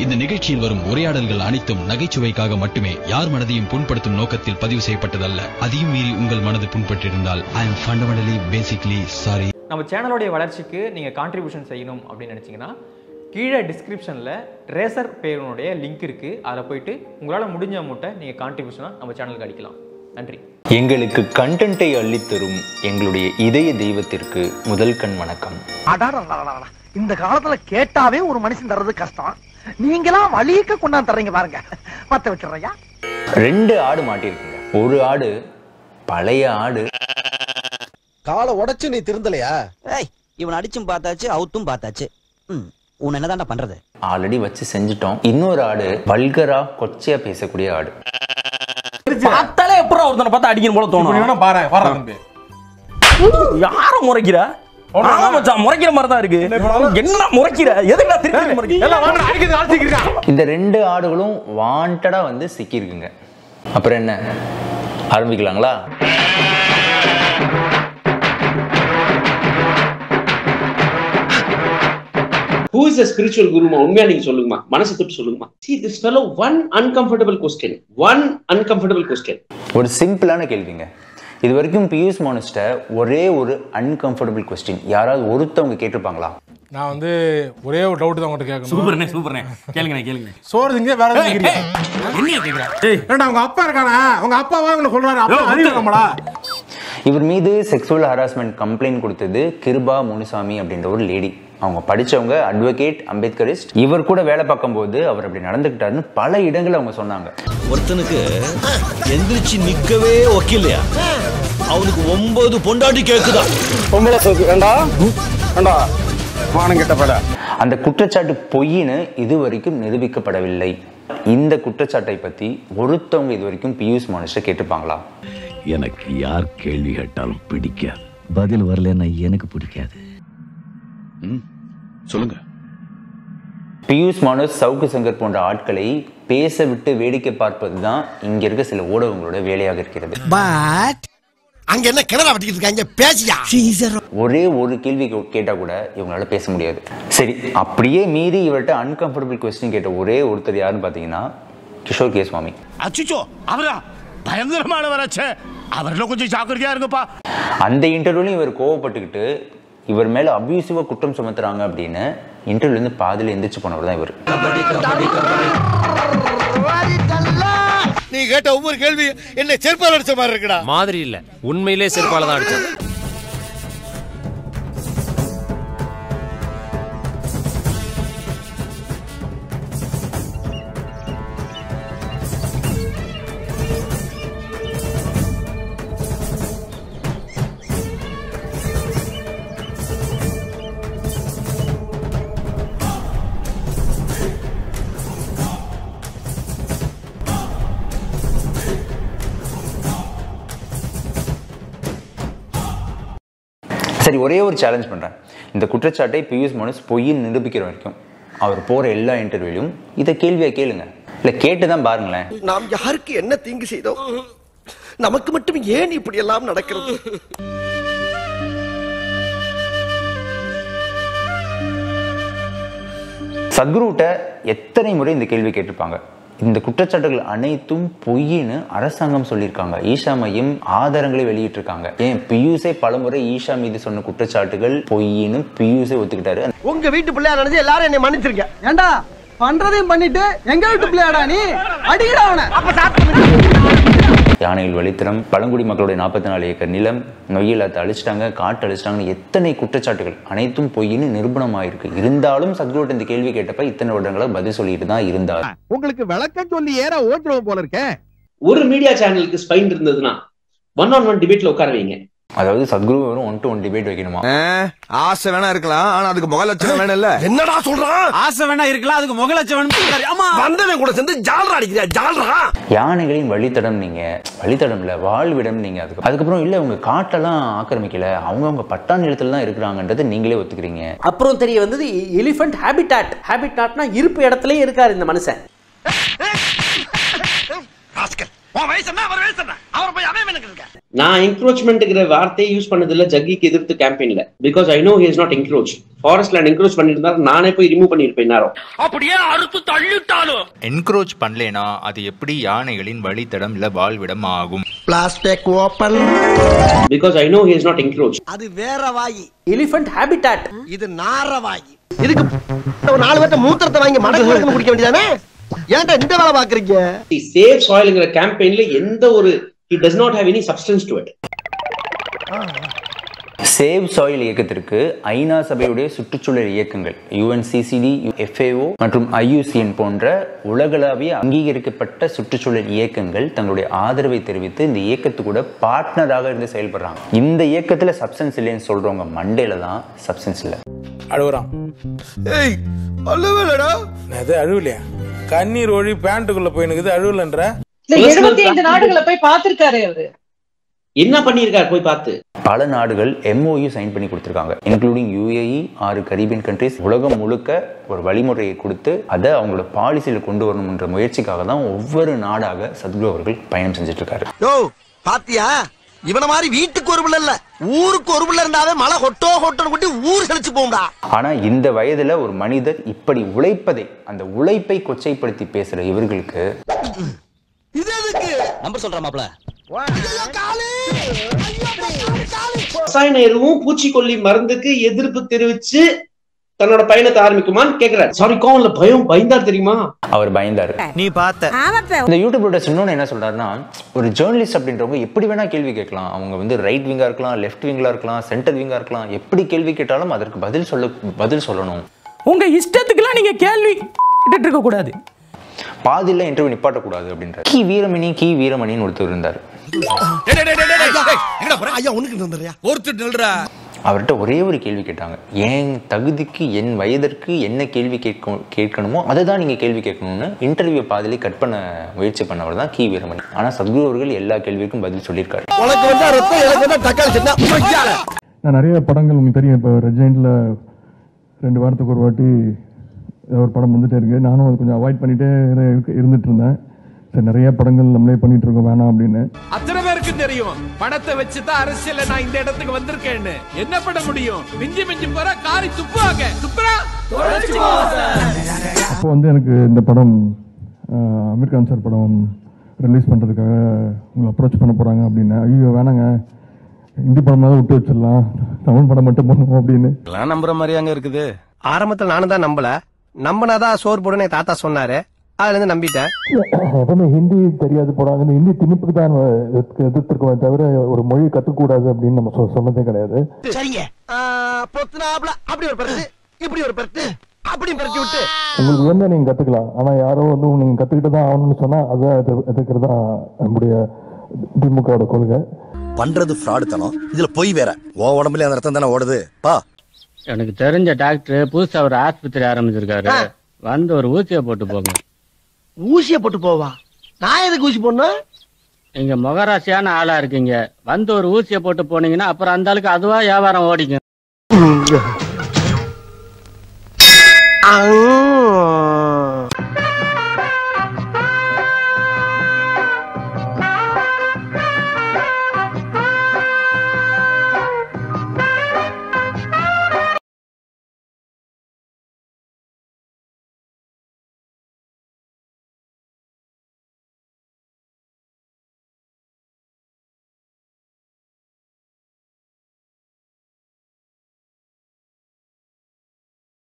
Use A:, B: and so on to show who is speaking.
A: இந்த நிகழ்ச்சியில் வரும் உரையாடல்கள் அனைத்தும் நகைச்சுவைக்காக மட்டுமே யார் மனதையும் புண்படுத்தும் நோக்கத்தில் பதிவு செய்யப்பட்டதல்ல அதையும் மீறி உங்கள் மனது புண்பட்டிருந்தால் I am fundamentally basically sorry
B: நம்ம சேனலோடைய வளர்ச்சிக்கு நீங்கள் கான்ட்ரிபியூஷன் செய்யணும் அப்படின்னு நினச்சிங்கன்னா கீழே டிஸ்கிரிப்ஷனில் ரேசர் பேருனுடைய லிங்க் இருக்குது அதில் போயிட்டு உங்களால் முடிஞ்ச அமௌண்ட்டை நீங்கள் கான்ட்ரிபியூஷனாக நம்ம சேனலுக்கு அடிக்கலாம் நன்றி
C: எங்களுக்கு கண்டென்ட்டை அள்ளித்தரும் எங்களுடைய இதய தெய்வத்திற்கு முதல் கண் வணக்கம்
D: அடாடா இந்த காலத்துல கேட்டாவே ஒரு மனுஷன் தர்றது கஷ்டம் நீங்களாம் வலிக்க கொண்டாந்து தர்றீங்க பாருங்க பத்த வச்சிடுறையா
C: ரெண்டு ஆடு மாட்டியிருக்குங்க ஒரு ஆடு பழைய ஆடு
E: காலை உடைச்சு நீ திருந்தலையா
F: ஏய் இவன் அடிச்சும் பார்த்தாச்சு அவுத்தும் பார்த்தாச்சு ம் உன் என்னதான்டா பண்றது
C: ஆல்ரெடி வச்சு செஞ்சுட்டோம் இன்னொரு ஆடு வல்கரா கொச்சையா பேசக்கூடிய ஆடு
G: பார்த்தாலே எப்பறம் ஒருத்தனை பார்த்தா அடிக்கணும் போல தோணும்
H: பாரு வர்ற தம்பி
G: யார முறைக்கிற ஆமா மச்சான் முறைக்கிற மாதிரி தான் இருக்கு என்ன முறைக்கிற எதுக்குடா திருப்பி முறைக்கிற
H: எல்லாம் வாங்க அடிக்கிறது அடிச்சிக்கிறா
C: இந்த ரெண்டு ஆடுகளும் வாண்டடா வந்து சிக்கியிருக்குங்க அப்புறம் என்ன ஆரம்பிக்கலாங்களா
I: ஹூ இஸ் அ ஸ்பிரிச்சுவல் குருமா உண்மையா நீங்க சொல்லுங்கம்மா மனசு தொட்டு சொல்லுங்கம்மா see this fellow one uncomfortable question one uncomfortable question
C: ஒரு சிம்பிளான கேள்விங்க இது வரைக்கும் பியூஷ் மோனிஸ்ட ஒரே ஒரு அன்கம்ஃபர்டபுள் கொஸ்டின் யாராவது ஒருத்தவங்க கேட்டிருப்பாங்களா
H: நான் வந்து ஒரே ஒரு டவுட் தான் உங்கள்கிட்ட கேட்கணும்
G: சூப்பர்ண்ணே சூப்பர்ண்ணே கேளுங்கண்ணே கேளுங்க
H: சோறு திங்க வேற எதுவும் திங்கிறீங்க?
G: என்ன கேக்குற
H: ஏன்டா உங்க அப்பா இருக்கானே உங்க அப்பாவா உங்களை சொல்றாரு அப்பா அறிவு நம்மளா
C: இவர் மீது செக்ஸுவல் ஹராஸ்மெண்ட் கம்ப்ளைண்ட் கொடுத்தது கிருபா முனுசாமி அப்படின்ற ஒரு லேடி அவங்க படிச்சவங்க அட்வொகேட் அம்பேத்கரிஸ்ட் இவர் கூட வேலை பார்க்கும்போது அவர் அப்படி நடந்துக்கிட்டாருன்னு பல இடங்கள் அவங்க சொன்னாங்க
E: ஒருத்தனுக்கு எந்திரிச்சு நிக்கவே ஒக்கில்லையா அவனுக்கு ஒன்பது பொண்டாட்டி கேக்குதா
C: அந்த குற்றச்சாட்டு பொய்ன்னு இது வரைக்கும் நிரூபிக்கப்படவில்லை இந்த குற்றச்சாட்டை பத்தி ஒருத்தவங்க இது வரைக்கும் பியூஷ் மனுஷ கேட்டுப்பாங்களா
E: எனக்கு யார் கேள்வி கேட்டாலும் பிடிக்காது பதில் வரலன்னா எனக்கு பிடிக்காது சொல்லுங்க
C: பியூஷ் மனோஜ் சவுக்கு சங்கர் போன்ற ஆட்களை பேச விட்டு வேடிக்கை பார்ப்பது தான் இங்க இருக்க சில ஊடகங்களோட வேலையாக இருக்கிறது
E: பட் அங்க என்ன கிணறா வட்டிக்கிட்டு இருக்காங்க பேசியா
C: ஒரே ஒரு கேள்வி கே- கேட்டா கூட இவங்களால பேச முடியாது சரி அப்படியே மீறி இவர்கிட்ட அன்கம்ஃபர்டபுள் கொஸ்டின் கேட்ட ஒரே ஒருத்தர் யாருன்னு பாத்தீங்கன்னா கிஷோர் கே சுவாமி
E: அச்சுச்சோ அவரா பயங்கரமான வராச்சே அவர்ல கொஞ்சம் ஜாக்கிரதையா இருங்கப்பா
C: அந்த இன்டர்வியூலையும் இவர் கோவப்பட்டுக்கிட்டு இவர் மேல அபியூசிவா குற்றம் சுமத்துறாங்க அப்படின்னு இன்டர்வியூல இருந்து பாதியில எந்திரிச்சு போனவர் தான் இவர்
E: நீ கேட்ட ஒவ்வொரு கேள்வி என்ன செருப்பால் அடிச்ச மாதிரி இருக்குடா
J: மாதிரி இல்ல உண்மையிலே செருப்பால தான் அடிச்சது
C: சரி ஒரே ஒரு சேலஞ்ச் பண்றேன் இந்த குற்றச்சாட்டை பியூஷ் மனுஷ் பொய்ன்னு நிரூபிக்கிற வரைக்கும் அவர் போற எல்லா இன்டர்வியூலையும் இதை கேள்வியை கேளுங்க இல்ல கேட்டு தான் பாருங்களேன்
D: நாம் யாருக்கு என்ன தீங்கு செய்தோம் நமக்கு மட்டும் ஏன் இப்படி எல்லாம் நடக்கிறது
C: சத்குருட்ட எத்தனை முறை இந்த கேள்வி கேட்டிருப்பாங்க இந்த குற்றச்சாட்டுகள் அனைத்தும் பொய்ன்னு அரசாங்கம் சொல்லியிருக்காங்க ஈஷா மையம் ஆதாரங்களை வெளியிட்டிருக்காங்க ஏன் பியூஸே பலமுறை ஈஷா மீது சொன்ன குற்றச்சாட்டுகள் பொய்ன்னு பியூஸே ஒத்துக்கிட்டாரு
D: உங்க வீட்டு பிள்ளையா நினைச்சு எல்லாரும் என்னை மன்னிச்சிருங்க ஏண்டா பண்றதையும் பண்ணிட்டு எங்க வீட்டு பிள்ளையாடா நீ அடிக்கடா அவனை அப்ப
C: யானையில் வழித்தடம் பழங்குடி மக்களுடைய நாற்பத்தி நாலு ஏக்கர் நிலம் நொய்யலாத்தை அழிச்சிட்டாங்க காட்டு அழிச்சிட்டாங்கன்னு எத்தனை குற்றச்சாட்டுகள் அனைத்தும் பொய்ன்னு நிரூபணமாயிருக்கு இருந்தாலும் சத்குருட்ட இந்த கேள்வி கேட்டப்ப இத்தனை வருடங்களா பதில் சொல்லிட்டு தான் இருந்தார்
D: உங்களுக்கு விளக்கம் சொல்லி ஏற ஓட்டுறோம் போல இருக்கே
I: ஒரு மீடியா சேனலுக்கு ஸ்பைன் இருந்ததுன்னா ஒன் ஆன் ஒன் டிபேட்ல உட்கார வைங்க
C: அதாவது சத்குரு வெறும் ஒன் டு ஒன் டிபேட் வைக்கணுமா
K: ஆசை வேணா இருக்கலாம் ஆனா அதுக்கு முக லட்சணம் வேணும் இல்ல
E: என்னடா சொல்றான்
G: ஆசை வேணா இருக்கலாம் அதுக்கு முகலட்சம் ஆமா
E: வந்தவன் கூட சேர்ந்து ஜால்ரா அடிக்கிறியா ஜால்ரா
C: யானைகளின் வழித்தடம் நீங்க வழித்தடம் இல்ல வாழ்விடம் நீங்க அதுக்கு அதுக்கப்புறம் இல்ல உங்க காட்டெல்லாம் ஆக்கிரமிக்கல அவங்க அவங்க பட்டா நிலத்துல தான் இருக்கிறாங்கன்றது நீங்களே ஒத்துக்கிறீங்க
F: அப்புறம் தெரிய வந்தது எலிஃபண்ட் ஹேபிட்டாட் ஹேபிட்டாட்னா இருப்பு இடத்துலயே இருக்காரு இந்த மனுஷன்
E: ராஸ்கல் உன் வயசு என்ன அவர் வயசு என்ன அவர் போய் அவன் எனக்கு இருக்க
I: நான் என்க்ரோச்மெண்ட்ங்கிற வார்த்தையை யூஸ் பண்ணது இல்ல ஜக்கிக்கு எதிர்த்து கேம்பெயின்ல because I know he is not encroach forest land encroach பண்ணிருந்தா நானே போய் ரிமூவ் பண்ணிருப்பேன் நேரம்
L: அப்படியே அறுத்து தள்ளிட்டாலும்
M: என்க்ரோச் பண்ணலேனா அது எப்படி யானைகளின் வழித்தடம் இல்ல வாழ்விடம் ஆகும்
D: plastic open
I: because I know he is not encroach
D: அது வேற வாயி
F: எலிஃபண்ட் ஹேபிட்டாட்
D: இது நார வாயி இதுக்கு ஒரு நாலு பேர்ட்ட மூத்திரத்தை வாங்கி மடக்கு மடக்கு குடிக்க வேண்டியதானே ஏன்டா இந்த வேலை பாக்குறீங்க
I: சேவ் சாயில்ங்கிற கேம்பெயின்ல எந்த ஒரு he does not have any substance to it
C: Save Soil இயக்கத்திற்கு ஐநா சபையுடைய சுற்றுச்சூழல் இயக்கங்கள் யுஎன்சிசிடி எஃப்ஏஓ மற்றும் ஐயூசிஎன் போன்ற உலகளாவிய அங்கீகரிக்கப்பட்ட சுற்றுச்சூழல் இயக்கங்கள் தங்களுடைய ஆதரவை தெரிவித்து இந்த இயக்கத்து கூட பார்ட்னராக இருந்து செயல்படுறாங்க இந்த இயக்கத்துல சப்ஸ்டன்ஸ் இல்லைன்னு சொல்றவங்க மண்டேல தான் சப்ஸ்டன்ஸ் இல்லை
N: அழுகுறான் ஏய் அழுவலடா அது அழுவலையா கண்ணீர் ஒழி பேண்ட்டுக்குள்ள போயினுக்குது அழுவலன்ற
O: எழுபத்தி ஐந்து நாடுகளை போய் பார்த்திருக்காரு அவரு
I: என்ன பண்ணியிருக்காரு போய் பார்த்து
C: பல நாடுகள் எம்ஓயு சைன் பண்ணி கொடுத்துருக்காங்க இன்க்ளூடிங் யுஏஇ ஆறு கரீபியன் கண்ட்ரிஸ் உலகம் முழுக்க ஒரு வழிமுறையை கொடுத்து அதை அவங்களோட பாலிசியில் கொண்டு வரணும்ன்ற முயற்சிக்காக தான் ஒவ்வொரு நாடாக சத்குரு அவர்கள் பயணம் செஞ்சுட்டு இருக்காரு
D: யோ பாத்தியா இவன மாதிரி வீட்டுக்கு ஒரு பிள்ளை இல்ல ஊருக்கு ஒரு பிள்ளை இருந்தாவே மழை கொட்டோ கொட்டோன்னு கொட்டி ஊர் செழிச்சு போகும்டா
C: ஆனா இந்த வயதுல ஒரு மனிதர் இப்படி உழைப்பதை அந்த உழைப்பை கொச்சைப்படுத்தி பேசுற இவர்களுக்கு
L: நம்பர் சொல்ற மாப்ள
I: ரசாயன எருவும் பூச்சிக்கொல்லி மருந்துக்கு எதிர்ப்பு தெரிவிச்சு தன்னோட பயணத்தை ஆரம்பிக்குமான்னு கேக்குறாரு சாரி கோவம்ல பயம் பயந்தார் தெரியுமா
C: அவர் பயந்தாரு
D: நீ பார்த்த
C: இந்த யூடியூப் ப்ரோடக்ட்ஸ் இன்னொன்று என்ன சொல்றாருன்னா ஒரு ஜேர்னலிஸ்ட் அப்படின்றவங்க எப்படி வேணா கேள்வி கேட்கலாம் அவங்க வந்து ரைட் விங்கா இருக்கலாம் லெஃப்ட் விங்கா இருக்கலாம் சென்டர் விங்கா இருக்கலாம் எப்படி கேள்வி கேட்டாலும் அதற்கு பதில் சொல்ல பதில் சொல்லணும்
G: உங்க இஷ்டத்துக்குலாம் நீங்க கேள்வி கேட்டுட்டு இருக்க கூடாது
C: பாதியில் இன்டர்வியூ நிப்பாட்டக்கூடாது அப்படின்ற கி வீரமணி கி வீரமணின்னு ஒருத்தர் இருந்தார்
D: ஐயா உனக்கு வந்துடுறியா
K: ஒருத்தர் நில்றா
C: அவர்கிட்ட ஒரே ஒரு கேள்வி கேட்டாங்க என் தகுதிக்கு என் வயதிற்கு என்ன கேள்வி கேட்க கேட்கணுமோ அதை தான் நீங்கள் கேள்வி கேட்கணும்னு இன்டர்வியூ பாதிலே கட் பண்ண முயற்சி பண்ணவர் தான் கி வீரமணி ஆனால் சத்குரு அவர்கள் எல்லா கேள்விக்கும் பதில் சொல்லியிருக்காரு
D: உனக்கு வந்தா ரத்தம் எனக்கு வந்தா தக்காளி சட்னா மச்சால
P: நான் நிறைய படங்கள் உங்களுக்கு தெரியும் இப்போ ரெஜெண்டில் ரெண்டு வாரத்துக்கு ஒரு வாட்டி ஏதோ ஒரு படம் வந்துட்டே இருக்கு நானும் அது கொஞ்சம் அவாய்ட் பண்ணிட்டே இரு- இருந்துட்டு இருந்தேன் சரி நிறைய படங்கள் நம்மளே பண்ணிட்டு இருக்கோம் வேணாம் அப்படின்னு
L: அத்தனை பேருக்கு தெரியும் பணத்தை வச்சுதான் அரசியல்ல நான் இந்த இடத்துக்கு வந்திருக்கேன்னு என்ன பண்ண முடியும் மிஞ்சி மிஞ்சி போற காரி துப்புவாங்க துப்புறா
P: அப்போ வந்து எனக்கு இந்த படம் அஹ், அமீர் கான் சார் படம் ரிலீஸ் பண்ணுறதுக்காக உங்களை அப்ரோச் பண்ண போகிறாங்க அப்படின்னு ஐயோ வேணாங்க ஹிந்தி படம் தான் விட்டு வச்சிடலாம் தமிழ் படம் மட்டும் பண்ணுவோம் அப்படின்னு
K: எல்லாம் நம்புற மாதிரி அங்க இருக்குது
D: ஆரம்பத்துல நானும் தான் நம்பல நம்பினாதான் சோறு போடுன்னு என் தாத்தா சொன்னாரு அதுல இருந்து நம்பிட்டேன்
P: எப்பவுமே ஹிந்தி தெரியாது போடாங்க இந்த ஹிந்தி திணிப்புக்கு தான் எதிர்த்து- எதிர்த்திருக்கோமே தவிர ஒரு மொழி கற்றுக்கூடாது அப்படின்னு நம்ம சொ- சொன்னதே கிடையாது
D: சரிங்க பொத்துனாப்ல அப்படி ஒரு பெருத்து இப்படி ஒரு பெருத்து அப்படி பெருத்தி விட்டு
P: உங்களுக்கு வேணா நீங்க கத்துக்கலாம் ஆனா யாரோ வந்து நீங்க கத்துக்கிட்டு தான் ஆகணும்னு சொன்னா அதை எதிர்- எதிர்க்கிறது தான் நம்முடைய திமுகவோட கொள்கை
Q: பண்றது ஃப்ராடு தனம் இதுல பொய் வேற ஓ உடம்புல அந்த ரத்தம் தானே ஓடுது பா
R: எனக்கு தெரிஞ்ச டாக்டர் புதுசா ஒரு ஆஸ்பத்திரி ஆரம்பிச்சிருக்காரு வந்து ஒரு ஊசியை போட்டு போங்க
D: ஊசிய போட்டு போவா நான் எதுக்கு ஊசி போடணும்
R: நீங்க முகராசியான ஆளா இருக்கீங்க வந்து ஒரு ஊசியை போட்டு போனீங்கன்னா அப்புறம் அந்த ஆளுக்கு அதுவா வியாபாரம் ஓடிக்கும்
D: அங்க